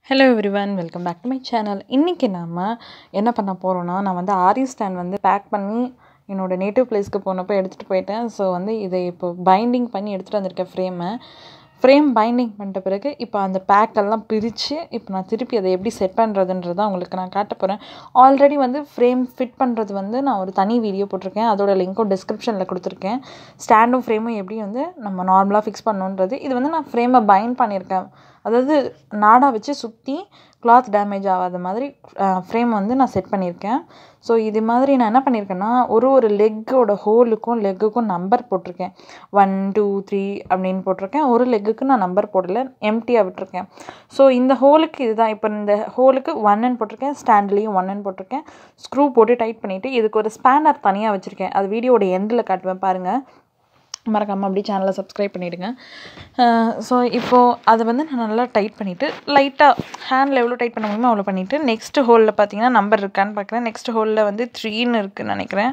hello everyone welcome back to my channel இன்றைக்கி நம்ம என்ன பண்ண போகிறோன்னா நான் வந்து ஆரி ஸ்டாண்ட் வந்து பேக் பண்ணி என்னோடய நேட்டிவ் பிளேஸ்க்கு போனப்போ எடுத்துகிட்டு போயிட்டேன் ஸோ வந்து இதை இப்போ பைண்டிங் பண்ணி எடுத்துகிட்டு வந்திருக்கேன் ஃப்ரேமை ஃப்ரேம் பைண்டிங் பண்ணிட்ட பிறகு இப்போ அந்த பேக்கெல்லாம் பிரித்து இப்போ நான் திருப்பி அதை எப்படி செட் பண்ணுறதுன்றதை உங்களுக்கு நான் காட்ட போகிறேன் ஆல்ரெடி வந்து ஃப்ரேம் ஃபிட் பண்ணுறது வந்து நான் ஒரு தனி வீடியோ போட்டிருக்கேன் அதோட லிங்க்கும் டிஸ்கிரிப்ஷனில் கொடுத்துருக்கேன் ஸ்டாண்டும் ஃப்ரேமும் எப்படி வந்து நம்ம நார்மலாக ஃபிக்ஸ் பண்ணணுன்றது இது வந்து நான் ஃப்ரேமை பைண்ட் பண்ணியிருக்கேன் அதாவது நாடா வச்சு சுற்றி கிளாத் டேமேஜ் ஆகாத மாதிரி ஃப்ரேம் வந்து நான் செட் பண்ணியிருக்கேன் ஸோ இது மாதிரி நான் என்ன பண்ணியிருக்கேன்னா ஒரு ஒரு லெக்கோட ஹோலுக்கும் லெக்குக்கும் நம்பர் போட்டிருக்கேன் ஒன் டூ த்ரீ அப்படின்னு போட்டிருக்கேன் ஒரு லெக்குக்கு நான் நம்பர் போடலை எம்டியாக விட்டுருக்கேன் ஸோ இந்த ஹோலுக்கு இதுதான் இப்போ இந்த ஹோலுக்கு ஒன்னு போட்டிருக்கேன் ஸ்டாண்ட்லேயும் ஒன்னு போட்டிருக்கேன் ஸ்க்ரூ போட்டு டைட் பண்ணிவிட்டு இதுக்கு ஒரு ஸ்பேனர் தனியாக வச்சுருக்கேன் அது வீடியோட எண்டில் காட்டுவேன் பாருங்கள் மறக்காமல் அப்படி சேனலை சப்ஸ்கிரைப் பண்ணிவிடுங்க ஸோ இப்போது அதை வந்து நான் நல்லா டைட் பண்ணிவிட்டு லைட்டாக ஹேண்டில் எவ்வளோ டைட் பண்ண முடியுமோ அவ்வளோ பண்ணிவிட்டு நெக்ஸ்ட் ஹோலில் பார்த்தீங்கன்னா நம்பர் இருக்கான்னு பார்க்குறேன் நெக்ஸ்ட் ஹோலில் வந்து த்ரீன்னு இருக்குதுன்னு நினைக்கிறேன்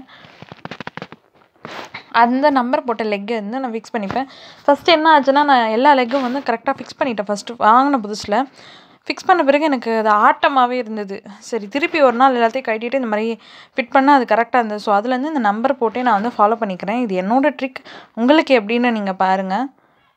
அந்த நம்பர் போட்ட லெக்கை வந்து நான் ஃபிக்ஸ் பண்ணிப்பேன் ஃபஸ்ட்டு என்ன ஆச்சுன்னா நான் எல்லா லெக்கும் வந்து கரெக்டாக ஃபிக்ஸ் பண்ணிட்டேன் ஃபஸ்ட்டு வாங்கின புதுசில் ஃபிக்ஸ் பண்ண பிறகு எனக்கு அது ஆட்டமாகவே இருந்தது சரி திருப்பி ஒரு நாள் எல்லாத்தையும் கட்டிட்டு இந்த மாதிரி ஃபிட் பண்ணால் அது கரெக்டாக இருந்தது ஸோ அதுலேருந்து இந்த நம்பர் போட்டே நான் வந்து ஃபாலோ பண்ணிக்கிறேன் இது என்னோடய ட்ரிக் உங்களுக்கு எப்படின்னு நீங்கள் பாருங்கள்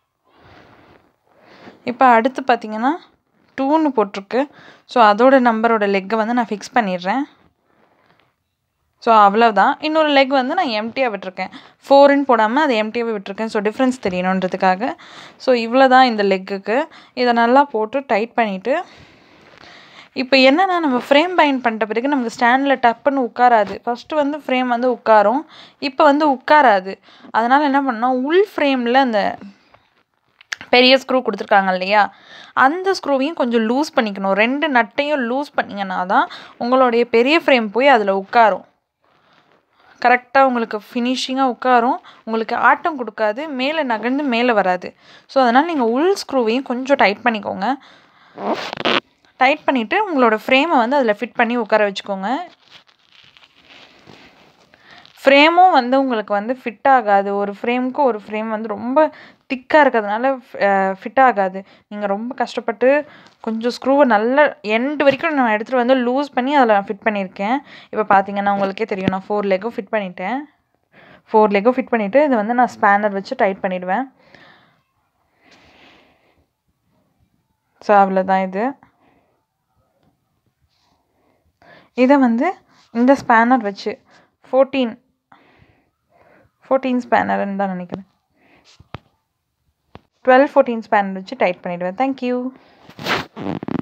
இப்போ அடுத்து பார்த்தீங்கன்னா டூன்னு போட்டிருக்கு ஸோ அதோட நம்பரோட லெக்கை வந்து நான் ஃபிக்ஸ் பண்ணிடுறேன் ஸோ அவ்வளோதான் இன்னொரு லெக் வந்து நான் எம்டியாக விட்டுருக்கேன் ஃபோருன்னு போடாமல் அது எம்டியாகவே விட்டுருக்கேன் ஸோ டிஃப்ரென்ஸ் தெரியணுன்றதுக்காக ஸோ இவ்வளோ தான் இந்த லெக்குக்கு இதை நல்லா போட்டு டைட் பண்ணிவிட்டு இப்போ என்னென்னா நம்ம ஃப்ரேம் பைண்ட் பண்ணிட்ட பிறகு நமக்கு ஸ்டாண்டில் டப்புன்னு உட்காராது ஃபஸ்ட்டு வந்து ஃப்ரேம் வந்து உட்காரும் இப்போ வந்து உட்காராது அதனால் என்ன பண்ணோம் உள் ஃப்ரேமில் அந்த பெரிய ஸ்க்ரூ கொடுத்துருக்காங்க இல்லையா அந்த ஸ்க்ரூவையும் கொஞ்சம் லூஸ் பண்ணிக்கணும் ரெண்டு நட்டையும் லூஸ் பண்ணிங்கன்னா தான் உங்களுடைய பெரிய ஃப்ரேம் போய் அதில் உட்காரும் கரெக்டாக உங்களுக்கு ஃபினிஷிங்காக உட்காரும் உங்களுக்கு ஆட்டம் கொடுக்காது மேலே நகர்ந்து மேலே வராது ஸோ அதனால் நீங்கள் உள் ஸ்க்ரூவையும் கொஞ்சம் டைட் பண்ணிக்கோங்க டைட் பண்ணிவிட்டு உங்களோட ஃப்ரேமை வந்து அதில் ஃபிட் பண்ணி உட்கார வச்சுக்கோங்க ஃப்ரேமும் வந்து உங்களுக்கு வந்து ஃபிட் ஆகாது ஒரு ஃப்ரேமுக்கு ஒரு ஃப்ரேம் வந்து ரொம்ப திக்காக இருக்கிறதுனால ஃபிட் ஆகாது நீங்கள் ரொம்ப கஷ்டப்பட்டு கொஞ்சம் ஸ்க்ரூவை நல்ல எண்டு வரைக்கும் நான் எடுத்துகிட்டு வந்து லூஸ் பண்ணி அதில் ஃபிட் பண்ணியிருக்கேன் இப்போ பார்த்தீங்கன்னா உங்களுக்கே தெரியும் நான் ஃபோர் லெக்கும் ஃபிட் பண்ணிட்டேன் ஃபோர் லெக்கும் ஃபிட் பண்ணிவிட்டு இதை வந்து நான் ஸ்பேனர் வச்சு டைட் பண்ணிவிடுவேன் ஸோ அவ்வளோதான் இது இதை வந்து இந்த ஸ்பேனர் வச்சு ஃபோர்டீன் ஃபோர்டீன் ஸ்பேனர்னு தான் நினைக்கிறேன் டுவெல் ஃபோர்டீன் ஸ்பேனர் வச்சு டைட் பண்ணிவிடுவேன் தேங்க்யூ